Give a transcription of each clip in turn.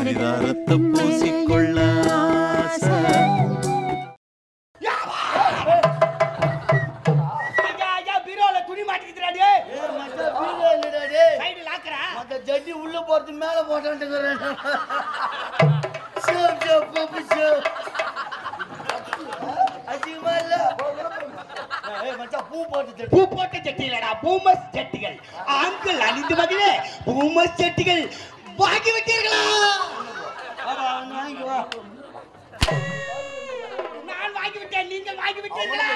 சிதாரத்தை பூசிக்கொள்ள ஆசை ஐயா ஐயா பீரோல துணி மாட்டிக்கிட்டுறாடி ஏய் மச்சான் வீடியோ இல்லடா டேய் சைடு லாக்கறா மத்த ஜட்டி உள்ள போறது மேல போட்டான்ட்டுக்கிறேன் சேவ் சேவ் பப்பு சேவ் அதிகமா இல்ல ஏய் மச்சான் பூ போட்டு ஜட்டி பூ போட்ட ஜட்டிகளடா பூமஸ் ஜட்டிகள் ஆண்கள் அணிந்து மகிழ பூமஸ் ஜட்டிகள் வாங்கி விட்டீர்களா வா அவன் வாங்கி வா நான் வாங்கி விட்டேன் நீங்கள் வாங்கி விட்டீர்களா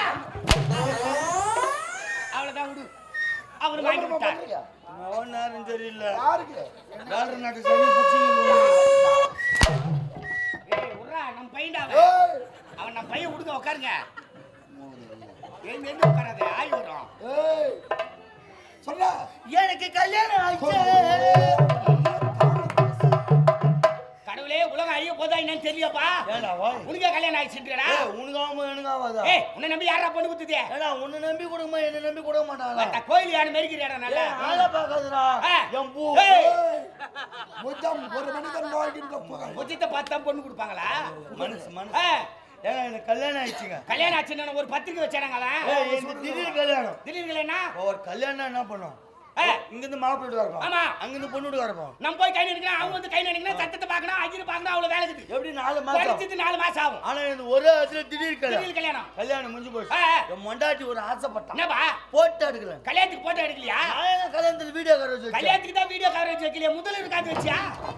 அவ்வளவுதான் விடு அவர் வாங்கி விட்டார் அவன் நேரம் தெரியல யாருக்கு வேற நாட்டு சனி புடிச்சிங்க ஏய் உர்ரா நம்ம பையன்டா அவன். ஏய், அவன் நம்ம பையன் விடுங்க உட்காருங்க எழுந்து எழுந்து உட்காராது ஆய் வரும் ஏய் சொல்ல எனக்கு கல்யாணம் ஆயிடுச்சு கடவுளே உலகம் அழிய போதா என்னன்னு தெரியப்பா ஏண்டா வாய் உனக்கே கல்யாணம் ஆயிடுச்சுன்றா ஏய் உனக்கு ஆமா எனக்கு ஆகாதா ஏய் உன்னை நம்பி யாரா பொண்ணு குத்துதே ஏடா உன்னை நம்பி கொடுக்குமா என்ன நம்பி கொடுக்க மாட்டாங்களா மத்த கோயில் யாரு மெரிக்கிறா நல்லா ஏய் ஆளை பார்க்காதடா ஆ. என் பூ ஏய், முத்தம் ஒரு மனிதன் வாழ்கின்ற புகழ் உச்சித்த பார்த்தா பொண்ணு கொடுப்பாங்களா மனசு மனசு ஆ, ஏங்க எனக்கு கல்யாணம் ஆயிடுச்சுங்க கல்யாணம் ஆச்சுன்னு ஒரு பத்திரிக்கை வச்சாங்களா ஏய் இந்த திடீர் கல்யாணம் திடீர்னு என்ன ஒரு கல்யாணம் என்ன பண்ணும் ஆ. இங்கிருந்து மாப்பிள்ளை வீட்டுக்கு இருப்போம் ஆமா. அங்கிருந்து பொண்ணு வீட்டுக்கு இருப்போம் நம்ம போய் கை நினைக்கிறோம் அவங்க வந்து கை நினைக்கிறோம் சத்தத்தை பார்க்கணும் அஜினு பார்க்கணும் அவ்வளவு வேலை இருக்குது எப்படி நாலு மாசம் குறைச்சிட்டு நாலு மாசம் ஆகும் ஆனா இந்த ஒரே இடத்துல திடீர் கல்யாணம் திடீர் கல்யாணம் கல்யாணம் முடிஞ்சு போச்சு ஆ, ஆ. என் மொண்டாட்டி ஒரு ஆசைப்பட்டான் என்னப்பா போட்டோ எடுக்கல கல்யாணத்துக்கு போட்டோ எடுக்கலையா நான் ஏங்க கல்யாணத்துல வீடியோ கரை வச்சு கல்யாணத்துக்கு தான் வீடியோ கவரேஜ் வைக்கலையா முதல்ல இருக்காது வச்சியா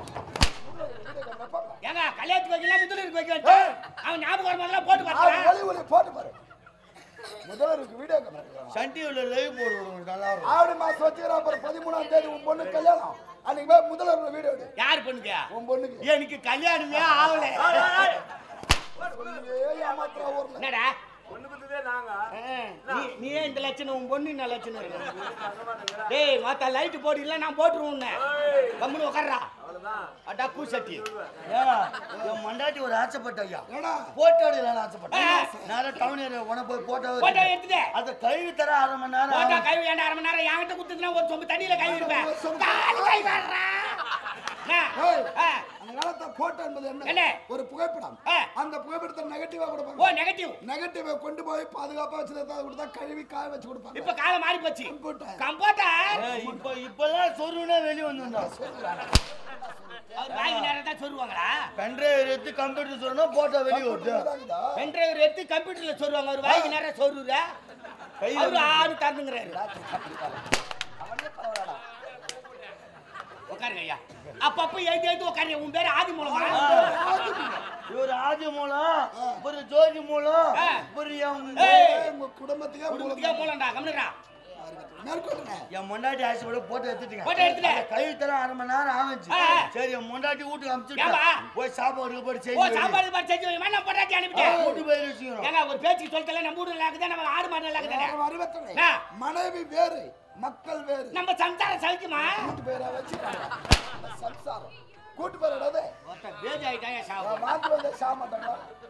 ஏங்க கல்யாணத்துக்கு வைக்கலாம் முதல்ல இருக்கு வைக்க வச்சேன். அவன் ஞாபகம் வரும்போதெல்லாம் போட்டு ஆ, பார்த்தா ஒலி ஒலி போட்டு பாரு முதல்வருக்கு வீடியோ கேமரா சன் டிவில லைவ் போடுவோம் நல்லா இருக்கும் ஆடி மாசம் வச்சுக்கிறா அப்புறம் பதிமூணாம் தேதி உன் பொண்ணு கல்யாணம் அன்னைக்கு போய் முதல்வர் வீடியோ எடு யார் பண்ணுங்க உன் பொண்ணுக்கு எனக்கு கல்யாணமே ஆகல ஏய் ஏமாத்துறா ஊர்ல என்னடா ஆ, நீ- நீ ஏன் இந்த லட்சணம் உன் பொண்ணு என்ன லட்சணம் இருக்கு டேய் மாத்தா லைட் போடு இல்ல நான் போட்டுருவேன் உன்னை கம்முனு உட்கார்றா அடா கூசட்டி ஏங்க, என் மண்டாட்டி ஒரு ஆசைப்பட்ட ஐயா ஏடா போட்டோ எடுக்கலாம் ஆசைப்பட்டேன் ஆ. நேரம் டவுன் ஏரியா உன போய் போட்டோ போட்டோ எடுத்துதே அதை கழுவி தர அரை மணி நேரம் போட்டோ ஆகும். கை வேண்டாம் அரை மணி நேரம் என்கிட்ட குத்துதுன்னா ஒரு சொம்பு தண்ணியில கை இருப்பேன் காலு கை வர்றா ஏய். ஆ, அந்த காலத்துல போட்டோ என்பது என்ன? என்ன ஒரு புகைப்படம் ஆ. அந்த புகைப்படத்தை நெகட்டிவா ஓ கொடுப்பாங்க நெகட்டிவ் நெகட்டிவை கொண்டு போய் பாதுகாப்பா வச்சு கொடுத்தா கழுவி காய வச்சு கொடுப்பாங்க இப்ப காலம் மாறி போச்சு கம்ப்யூட்டர். கம்ப்யூட்டர் ஏய், இப்ப இப்பதான் சொருவுனா வெளியே வந்துருந்தா அவர் வாங்கி நேரம் தான் சொல்லுவாங்களா பென்ட்ரைவ் எடுத்து கம்ப்யூட்டர் சொன்னா போட்டோ வெளியே வருது கம்ப்யூட்டர் தான் பென்டிரைவர் எடுத்து கம்ப்யூட்டர்ல சொல்லுவாங்க அவர் வாங்கி நேரம் சொல்லுற கையில அவரு ஆறு தந்துங்கிறாரு உட்காருங்க ஐயா அப்பப்ப எழுதி எழுதி உட்காருங்க உன் பேரு ஆதி மூலமா இவர் ஆதி மூலம் ஒரு ஜோதி மூலம் ஆ. ஒரு என் ஏய். உங்க குடும்பத்துக்கே குடும்பத்துக்கே மூலம்டா கம்னுடா மேற்கொள்ளுங்க என் முண்டாட்டி ஆசைப்பட போட்டோ எடுத்துட்டீங்க போட்டோ எடுத்துட்டேன். கழுவி தர அரை மணி நேரம் ஆகிச்சு ஆ, ஆ. சரி என் முண்டாட்டி வீட்டுக்கு ஏம்பா? அனுப்பிச்சுட்டேன் போய் சாப்பாடு போய் ஓ செய்ய சாப்பாடு பாரு செஞ்சு வைமா நான் பொட்டாட்டி அனுப்பிட்டேன் கூட்டு போய் வச்சுக்கிறோம் ஏங்க ஒரு பேச்சுக்கு சொல்லிட்டல நம்ம ஊர்ல இருக்குது நம்ம ஆடு மாடு இருக்குது அறிவத்தனை ஆ. மனைவி வேறு மக்கள் வேறு நம்ம சம்சாரம் சலிக்குமா கூட்டு பேரா வச்சுட்டாங்க சம்சாரம் கூட்டு பேர் இடாது ஒருத்தன் பேஜ் ஆயிட்டான் என் சாவு மாத்தி வந்த சாமாட்டா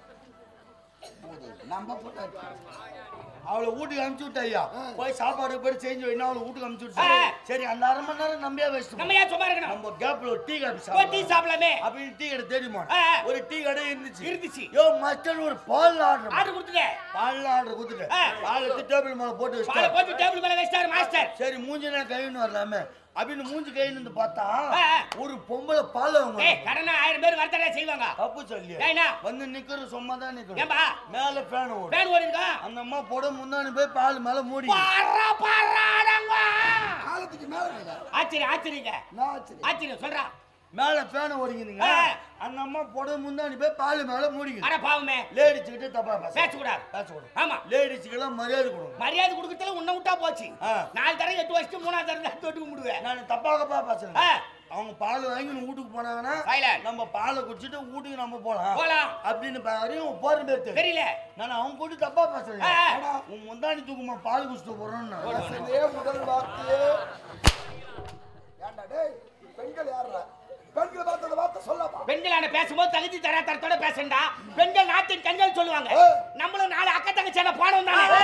நம்ம பொண்டாட்டி. அவளை வீட்டுக்கு அனுப்பிச்சு விட்ட ஐயா போய் சாப்பாடு போய் செஞ்சு வைனா அவளை வீட்டுக்கு அனுப்பிச்சு ஆ. விட்டு சரி அந்த அரை மணி நேரம் நம்பியா வச்சுட்டு நம்ம ஏன் சும்மா இருக்கணும் நம்ம கேப்ல ஒரு டீ காபி போய் டீ சாப்பிடுவோம் சாப்பிடலாமே அப்படின்னு டீ கடை தேடி போனோம் ஆ, ஆ. ஒரு டீ கடை இருந்துச்சு இருந்துச்சு யோ மஸ்டர் ஒரு பால் ஆர்டர் ஆர்டர் கொடுத்துட்டேன் பால் ஆர்டர் கொடுத்துட்டேன் ஆ. பால் எடுத்து டேபிள் மேல போட்டு பாலை வச்சுட்டேன் போட்டு டேபிள் மேல வச்சிட்டாரு மாஸ்டர் சரி மூஞ்சி நான் கைன்னு வரலாமே அப்படின்னு மூஞ்சி கைன்னு வந்து பார்த்தா ஆ, ஆ. ஒரு பொம்பளை பால் அவங்க ஏய் கடனா ஆயிரம் பேர் வரத்தடா செய்வாங்க தப்பு சொல்லி ஏய்னா வந்து நிக்கிறது சும்மா தான் நிக்கணும் ஏம்பா மேல ஃபேன் ஓடும் பேன் ஓடி இருக்கா அந்த அம்மா போட முந்தானி போய் பால் மேல மூடி பாரா பாராடங்க காலத்துக்கு மேல இல்ல. ஆச்சரியம் ஆச்சரியங்க நான் ஆச்சரியம். ஆச்சரியம் சொல்றா மேல ஃபேன் ஓடிங்குதுங்க ஆ. அந்த அம்மா போட முந்தானி போய் பால் மேல மூடிக்குது அட பாவமே லேடிஸ் கிட்ட தப்பா பேச பேசக்கூடாது பேசக்கூடாது ஆமா லேடிஸ்க்கு எல்லாம் மரியாதை கொடுங்க மரியாதை கொடுக்கறதுல உன்னை விட்டா போச்சு ஆ. நாலு தடவை எட்டு வருஷம் மூணாவது தடவை தொட்டு கும்பிடுவேன் நான் தப்பாகப்பா பேசுறேன் ஆ. அவங்க பால் வாங்கி வீட்டுக்கு போனாங்கன்னா Silent. நம்ம பாலை குடிச்சிட்டு வீட்டுக்கு நம்ம போலாம் போலாம் அப்படின்னு பாரு போற பேர் தெரியும் தெரியல நான் அவங்க கூட தப்பா பேசுறேன் ஆ, ஆ. ஏடா, உன் முந்தானி தூக்குமா பால் குடிச்சிட்டு போறோம்னு பேசுறதே முதல் வார்த்தையே ஏன்டா டேய் பெண்கள் யாருடா பெண்கள் பார்த்த அந்த வார்த்தை சொல்லப்பா பெண்களான பேசும்போது தகுதி தர தரத்தோட பேசண்டா பெண்கள் நாட்டின் கண்கள் சொல்லுவாங்க ஏ. நம்மளும் நாலு அக்கா தங்கச்சி போனோம் தானே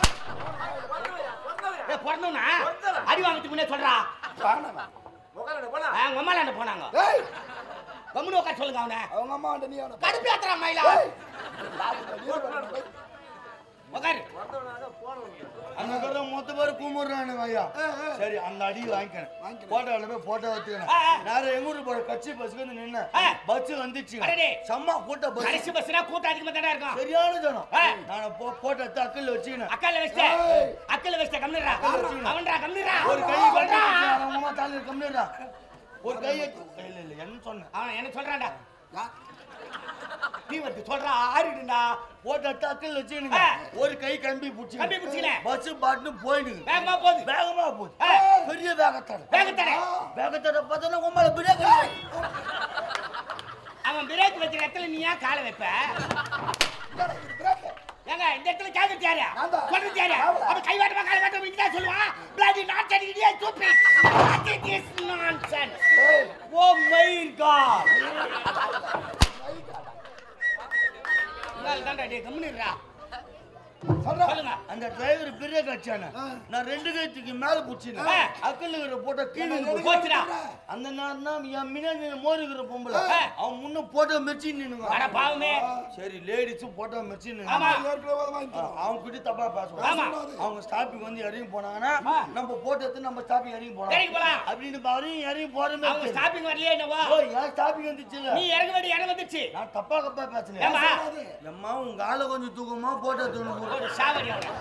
ஏய், பிறந்தோம்னா அடி வாங்கத்துக்கு முன்னே சொல்றா காணவன் ஆ, உங்க அம்மால என்ன போனாங்க டேய் கம்முனு உட்கார சொல்லுங்க அவனை அவங்க அம்மா ஆண்ட நீ அவனை கடுப்பு ஏத்துறா மயிலா உட்காரு அங்க இருக்கிற மொத்த பேர் கும்பிடுறானுங்க ஐயா சரி அந்த அடி வாங்கிக்கிறேன் போட்டோல போய் போட்டோ ஆ, ஆ. வச்சுக்கிறேன் நேரம் எங்க ஊருக்கு போற கட்சி பஸ்ஸுக்கு வந்து நின்னேன் ஆ. பஸ் வந்துச்சு அடடே. செம்ம கூட்ட பஸ் கடைசி பஸ்னா கூட்டம் அதிகமா தானே இருக்கும் சரியான ஜனம் ஆ. நான் போ போட்டோ எடுத்து அக்கல்ல வச்சுக்கினேன் அக்கால வச்சிட்ட ஏய். அக்கல வச்சிட்ட கம்மிடுறா அவன்டா கம்மிடுறா ஒரு கை சொல்றா அவங்க அம்மா தாலி கம்மிடா ஒரு கை எடுத்து- இல்ல இல்ல என்ன சொன்னேன் அவன் என்ன சொல்றான்டா நீ வந்து சொல்றா ஆறிடுடா போட்டோ எடுத்து அக்கல்ல வச்சுக்கினுங்க ஆ. ஒரு கை கம்பி புடிச்சு கம்பி புடிச்சுக்கினே. பஸ் பாட்டுன்னு போயிடுங்க வேகமா போகுது வேகமா போகுது ஆ. பெரிய வேகத்தடை வேகத்தடை வேகத்தடை பார்த்தா உங்களை பிரேக் அடிக்கும். அவன் பிரேக் வைக்கிற இடத்துல நீ ஏன் காலை வைப்ப ஏங்க இந்த இடத்துல கேட்கறது யாரு நான்தான். சொல்றது யாரு நான்தான். அவன் கை வாட்டமா காலை வாட்டமா இங்கதான் சொல்லுவான் பிளாடி நாட் அடிக்கிறியா stupid what is this nonsense oh my god தான்டா டேய் கம்முனிடுறா சொல்றா சொல்லுங்க அந்த டிரைவர் பிரேக் அடிச்சானே நான் ரெண்டு கைத்துக்கு மேல புடிச்சினேன் ஆ. அக்கல்ல இருக்கிற போட்டோ கீழே போச்சு. போச்சுடா அந்த நேரம் தான் என் முன்னாடி மோர் இருக்கிற பொம்பளை ஆ. அவன் முன்ன போட்டோ மெர்ச்சி அட நின்னுங்க பாவமே சரி லேடிஸ் போட்டோ மெர்ச்சி ஆமா. நின்னு ஏற்கனவே வாங்கி அவங்க கிட்ட தப்பா ஆமா. பேசுவாங்க அவங்க ஸ்டாப்பிங் வந்து இறங்கி போனாங்கன்னா ஆ. நம்ம போட்டோ எடுத்து நம்ம ஸ்டாப்பிங் இறங்கி போலாம் இறங்கி போலாம். அப்படின்னு பாரு இறங்கி போறமே அவங்க ஸ்டாப்பிங் வரலையே என்னவோ ஓ ஏன் ஸ்டாப்பிங் வந்துச்சு நீ இறங்க வேண்டிய இடம் வந்துச்சு நான் தப்பா கப்பா ஏம்மா? பேசுனேன் எம்மா உங்க ஆளை கொஞ்சம் தூக்கமா போட்டோ எடுத்து ஒரு சாவடி அவனை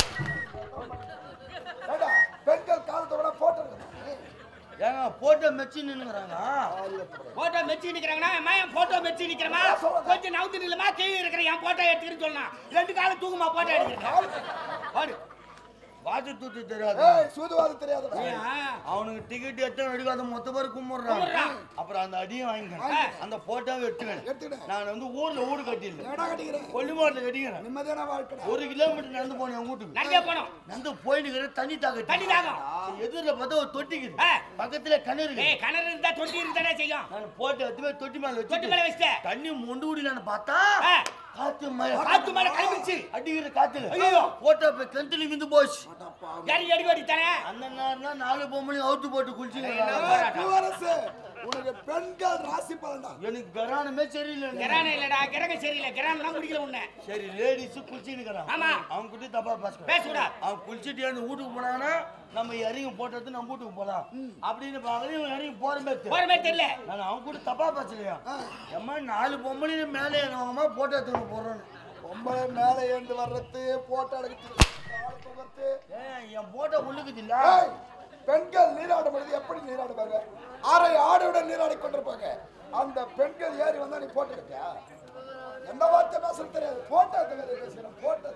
ஏண்டா, பெண்கள் காலத்தை விட போட்டோ எடுக்கணும் ஏங்க போட்டோ மெர்ச்சி நின்னுங்கிறாங்க போட்டோ மெச்சி நிக்கிறாங்கன்னா என் போட்டோ மெச்சி நிக்கிறமா கொஞ்சம் நவுத்து நில்லுமா கீழே இருக்கிற என் போட்டோ எடுத்துக்கின்னு சொல்லலாம் ரெண்டு காலம் தூக்குமா போட்டோ எடுக்கிறேன் பாரு வாட்சி தூத்து தெரியாது ஏய் சூதுவாது தெரியாதடா ஏன்? அவனுக்கு டிக்கெட் எடுத்து எடுக்காத மொத்த பேர் கும்பிடுறான் கும்பிடுறான். அப்புறம் அந்த அடியும் வாங்கிக்கிறேன் ஆ. அந்த போட்டோவை எடுத்துக்கிறேன் எடுத்துக்கிட்டேன் நான் வந்து ஊர்ல ஊடு கட்டிடல ஏடா கட்டிக்கிறேன் கொல்லிமாட்டில் கட்டிக்கிறேன் நிம்மதியான வாழ்க்கை ஒரு கிலோமீட்டர் நடந்து போனேன் என் வீட்டுக்கு நடந்தே போனோம் நடந்து போயிட்டு தண்ணி தாக்க தண்ணி தாகம் எதிரில் பார்த்தா ஒரு தொட்டிக்குது ஆ. பக்கத்துல கிணறு ஏய் கிணறு இருந்தா தொட்டி இருந்தானே செய்யும் நான் போட்டு எடுத்து போய் தொட்டி மேல தொட்டி மேல வச்சு வச்சுட்ட தண்ணி மொண்டு விடலான்னு பார்த்தா ஆ. காத்து மழை காத்து மழை கிளம்பிச்சு அடிக்கிற காத்துல ஐயோ. போட்டோ போய் கிணத்துல விந்து போச்சு எடி எடி வெடி தானே அந்த நேரம் தான் நாலு பொம்பளையும் அவுத்து போட்டு குளிச்சுங்க பூவரசு உனக்கு பெண்கள் ராசி பலன்டா எனக்கு கரானமே சரியில்லை கிரான இல்லடா கிரக சரியில்லை கிரான தான் குடிக்கல உன்ன சரி லேடிஸ் குளிச்சுன்னு ஆமா. அவங்க கிட்ட தப்பா பேசுறேன் பேசக்கூடாது அவன் குளிச்சுட்டு அந்த வீட்டுக்கு போனாங்கன்னா நம்ம இறங்கி போட்டது நம்ம வீட்டுக்கு போலாம் அப்படின்னு பார்க்கறது இவன் இறங்கி போறமே போற மாதிரி தெரியல நான் அவன் கூட தப்பா பேசலையா அம்மா நாலு பொம்பளையும் மேலே ஏறுவாங்கம்மா போட்டோ எடுத்து போறோன்னு பொம்பளை மேலே ஏந்து வர்றது போட்டோ எடுக்கிறது கால் தூக்கறது. ஏன் என் போட்டோ உள்ளுக்குது இல்ல ஏய், பெண்கள் நீராடும் பொழுது எப்படி நீராடுவாங்க அரை ஆடையுடன் நீராடி கொண்டிருப்பாங்க அந்த பெண்கள் ஏறி வந்தா நீ போட்டோ எடுத்தியா எந்த வார்த்தை பேச தெரியாது போட்டோ எடுத்து பேசுகிறேன் போட்டோ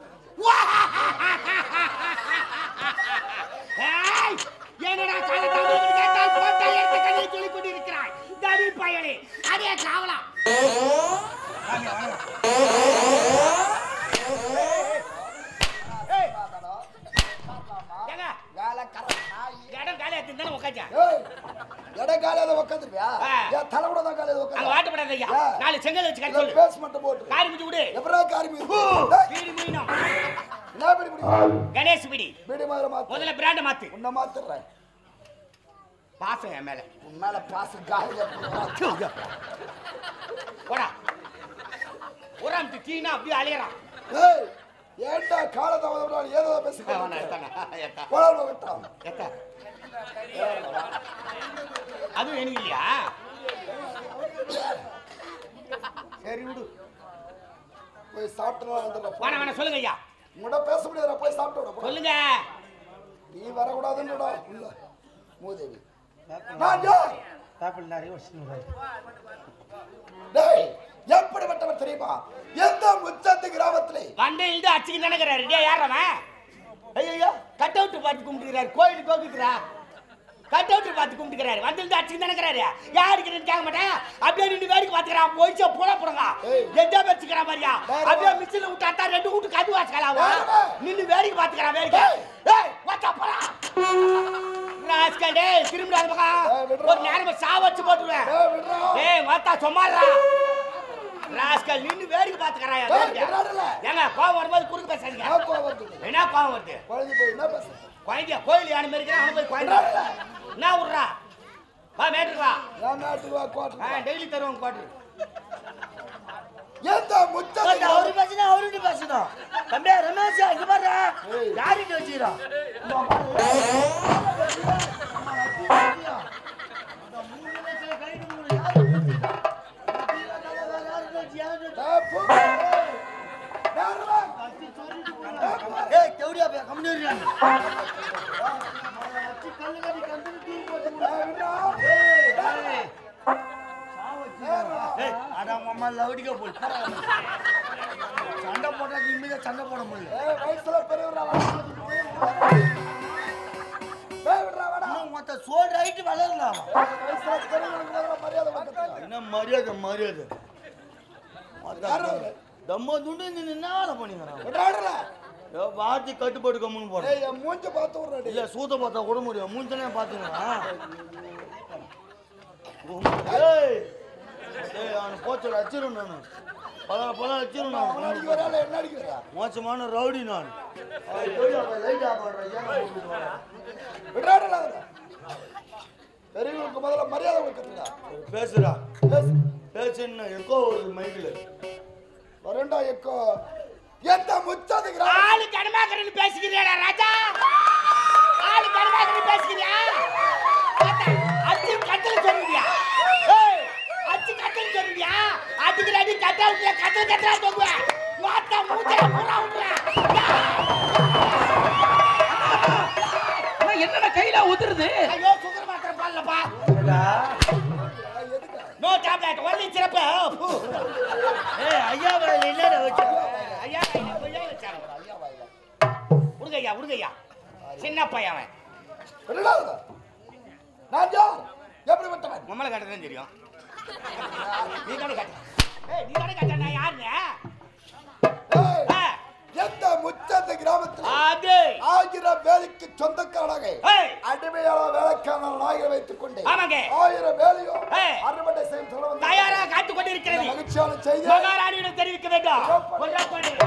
ஏய், என்னடா காலத்தாமரை கேட்டால் போட்டா எடுத்து கண்ணை சொல்லிக் கொண்டிருக்கிறாய் தடி பயலே அதே காவலா ஏங்க வேலை கரெக்ட் நாய் இடம் காலியா இருந்தானே உட்காச்சா ஏய் எடை காலையில உட்காந்துருவியா ஆ. என் தலை கூட தான் காலையில அங்க உட்காந்து வாட்டப்படாத ஐயா ஏ. நாலு செங்கல் வச்சு கட்டி சொல்லு பேச மட்டும் போட்டு காரி முடிச்சு விடு எப்படா காரி மீன் வீடு மீனும் என்ன பிடி பிடி கணேஷ் பிடி பிடி மாதிரி மாத்து முதல்ல பிராண்ட மாத்து உன்னை மாத்துறேன் பாசம் என் மேல உன் மேல பாசம் காலியா போடா உரம் தீனா அப்படியே அலையறான் ஏய் ஏன்டா காலதாமதம் ஏதோ பேசி அவனை எத்தனை எத்தனை குழம்பு விட்டான் எத்த அதுவும் எனக்கு இல்லையா சரி விடு போய் சாப்பிட்டு வந்துடுறேன் வேணாம் வேணாம் சொல்லுங்க ஐயா உங்கள்கிட்ட பேச முடியாதுடா போய் சாப்பிட்டு விட போ. சொல்லுங்க நீ வரக்கூடாதுன்னுடா உள்ள மூதேவி நான் யார் டேய் எப்படிப்பட்டவர் தெரியுமா எந்த முச்சத்து கிராமத்திலே வண்ட இழுந்து அச்சுக்கு நினைக்கிறாரு டே யார் அவன் ஐயோ கட் அவுட் பார்த்து கும்பிட்டுக்கிறாரு கோயிலுக்கு கோக்குறா கட் அவுட் பார்த்து கும்பிட்டுக்கிறாரு வந்து இழுந்து அச்சுக்கு நினைக்கிறாரு யாருக்கு கேட்க மாட்டேன் அப்படியே நின்று வேடிக்கை பார்த்துக்கிறான் போயிச்சா போட போடுங்க ஏய். எந்த வச்சுக்கிறா மாதிரியா வேற அப்படியே வா. மிச்சில் விட்டாத்தா ரெண்டு வீட்டு கது வாசிக்கலாம் வேற வா. நின்று வேடிக்கை பார்த்துக்கிறான் வேடிக்கை ஏய். ஏய் வாச்சா போடா ராஸ்கல் டேய் திரும்பி அந்த ஏய், பக்கம் விட்றா. ஒரு நேரமா சாவச்சு போட்டுருவேன் ஏய் விடுறா ஏய் வாத்தா சும்மாடா ராஸ்கல் நின்னு வேடிக்கை பாத்துக்கறாயா ஏய், வேடிக்கை விடுறாருல. ஏங்க கோவம் வரும்போது குறுக்கு பேசாதீங்க நான் கோவம் வருது என்ன கோவம் வருது குழந்தை போய் என்ன பேச குழந்தைய கோயில் யானை மாதிரி இருக்கிறான் அவனை போய் குழந்தை என்ன விட்றா வா மேட்டுக்கு வா என் நாட்டுக்கு வா ஆ கோட்டை டெய்லி தருவோம் குவார்டர் எந்த முச்சத்தை அவரு பேசணும் அவரு பேசணும் தம்பி ரமேஷ் இங்க பாரு யாருக்கு வச்சுக்கிறான் ஏய், போ. நேரமா. ஏய் தேவடியா பே கம்மி ஏய், விட்றா. நேரமா. ஏய் அட அம்மா லவுடிக்க போய் சண்டை போட்டா நிம்மதியா சண்டை போட முடியல ஏய், வயசுல பெரியவரா வா. ஏய், விட்றா, வாடா. இன்னும் மொத்த சோல் ரைட்டு வளரலாம் வயசுல பெரியவங்களுக்கு முதல்ல மரியாதை கொடுக்கணும். என்ன மரியாதை மரியாதை யாரு அவரு? தம்ம துண்டு இந்த நின்னால பண்ணிக்கிறான் விட்றாடுல. வாத்தி கட்டுப்பாடு கம்முன்னு போறேன் ஏய், என் மூஞ்ச பார்த்து விட்றாடி. இல்ல சூத்த பார்த்தா கூட முடியும் மூஞ்சனே பாத்துக்கலாம் ஏய் ஏய் அவன் போச்சு அச்சிரும் நானு பல பல அச்சிரும் அவனை நான் அடிக்க வரால, என்ன அடிக்க வரா? மோசமான ரவுடி நான் விட்றாடுல அதுல. பெரியவங்களுக்கு முதல்ல மரியாதை கொடுக்கணும்டா. பேசுறா பேசு. பேசுன்னு எக்கோ வருது மைக்கில் வரேன்டா, எக்கோ. எந்த முச்சத்துக்கு ரா- ஆளு கனமாக்கறன்னு பேசிக்கிறியாடா ராஜா ஆளு கனமாக்கறன்னு பேசிக்கிறியா பார்த்தா, அடிச்சு கட்டல் சொல்லுவியா ஏய் அடிச்சு கட்டல் சொல்லுவியா அடிக்கிற அடி கட்ட விட்டுல கட்டல் கட்டலா தொங்குவேன் மாத்தா மூச்சல பூரா விட்டுறேன் என்னடா கையில உதிருது ஐயோ சுகர் மாத்திரை பால்லப்பா எதுக்கு? நோ டேப்லெட் ஒன்லி சிறப்பு ஏய் ஐயா வேலை இல்லடா வச்சு ஐயா கையில கொய்யா வச்சாங்க உடுங்கய்யா உடுங்கய்யா சின்ன பையன் அவன் விட்றா அதுல. நான் யார்? எப்படிப்பட்டவன்? உம்மலை கட்டதான் தெரியும் நீ தானே கட்ட ஏய் நீ தானே கட்ட நான் யாருங்க ஏய், ஆ, எந்த முச்சத்து கிராமத்தில் அது ஆயிரம் வேலைக்கு சொந்தக்காரனாக ஏய் அடிமையான வேலைக்கான நாயகரை வைத்துக் கொண்டு ஆமாங்க. ஆயிரம் வேலையோ ஏய். அறுவடை செய்யும் சொல்ல வந்த தயாராக காத்துக் கொண்டிருக்கிறது மகிழ்ச்சியான செய்தி மகாராணியிடம் தெரிவிக்க வேண்டும் ஒன்றாம் பாடு.